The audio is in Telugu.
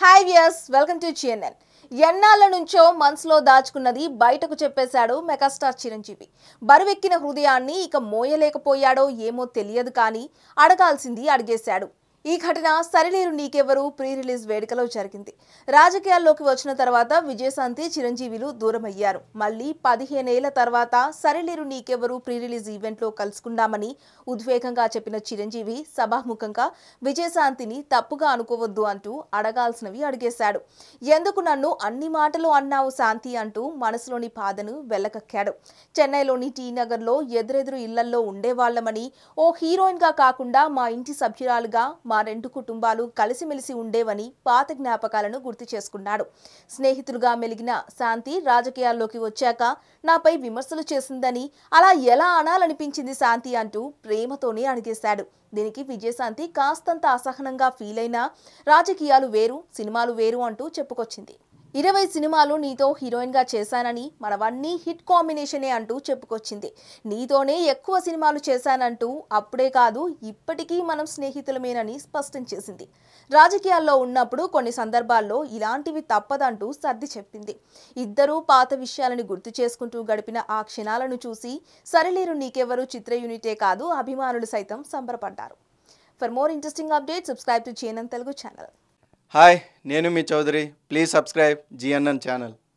hi viewers welcome to CNN ఎన్నాళ్ళ నుంచో మనసులో దాచుకున్నది బయటకు చెప్పేశాడు మెగాస్టార్ చిరంజీవి బరువెక్కిన హృదయాన్ని ఇక మోయలేకపోయాడో ఏమో తెలియదు కానీ అడగాల్సింది అడిగేశాడు ఈ ఘటన సరిలేరు నీకెవరు ప్రీ రిలీజ్ వేడుకలో జరిగింది రాజకీయాల్లోకి వచ్చిన తర్వాత విజయశాంతి చిరంజీవిలు దూరమయ్యారు మళ్ళీ పదిహేనేళ్ల తర్వాత సరిలేరు నీకెవరు ప్రీ రిలీజ్ ఈవెంట్లో కలుసుకున్నామని ఉద్వేగంగా చెప్పిన చిరంజీవి సభాముఖంగా విజయశాంతిని తప్పుగా అనుకోవద్దు అంటూ అడగాల్సినవి అడిగేశాడు ఎందుకు నన్ను అన్ని మాటలు అన్నావు శాంతి అంటూ మనసులోని బాధను వెళ్ళకక్కాడు చెన్నైలోని టీ నగర్లో ఎదురెదురు ఇళ్లల్లో ఉండేవాళ్లమని ఓ హీరోయిన్ గా కాకుండా మా ఇంటి సభ్యురాలుగా మా రెండు కుటుంబాలు కలిసిమెలిసి ఉండేవని పాత జ్ఞాపకాలను గుర్తు చేసుకున్నాడు స్నేహితులుగా మెలిగిన శాంతి రాజకీయాల్లోకి వచ్చాక నాపై విమర్శలు చేసిందని అలా ఎలా అనాలనిపించింది శాంతి అంటూ ప్రేమతోనే అడిగేశాడు దీనికి విజయశాంతి కాస్తంత అసహనంగా ఫీల్ అయినా రాజకీయాలు వేరు సినిమాలు వేరు అంటూ చెప్పుకొచ్చింది ఇరవై సినిమాలు నీతో హీరోయిన్ గా చేశానని మనవన్నీ హిట్ కాంబినేషనే అంటూ చెప్పుకొచ్చింది నీతోనే ఎక్కువ సినిమాలు చేశానంటూ అప్పుడే కాదు ఇప్పటికీ మనం స్నేహితులమేనని స్పష్టం చేసింది రాజకీయాల్లో ఉన్నప్పుడు కొన్ని సందర్భాల్లో ఇలాంటివి తప్పదంటూ సర్ది చెప్పింది ఇద్దరూ పాత విషయాలను గుర్తు చేసుకుంటూ గడిపిన ఆ క్షణాలను చూసి సరిలేరు నీకెవరు చిత్ర యూనిటే కాదు అభిమానులు సైతం సంబరపడ్డారు for more interesting update subscribe to CNN Telugu channel hi నేను మీ Chowdary please subscribe GNN channel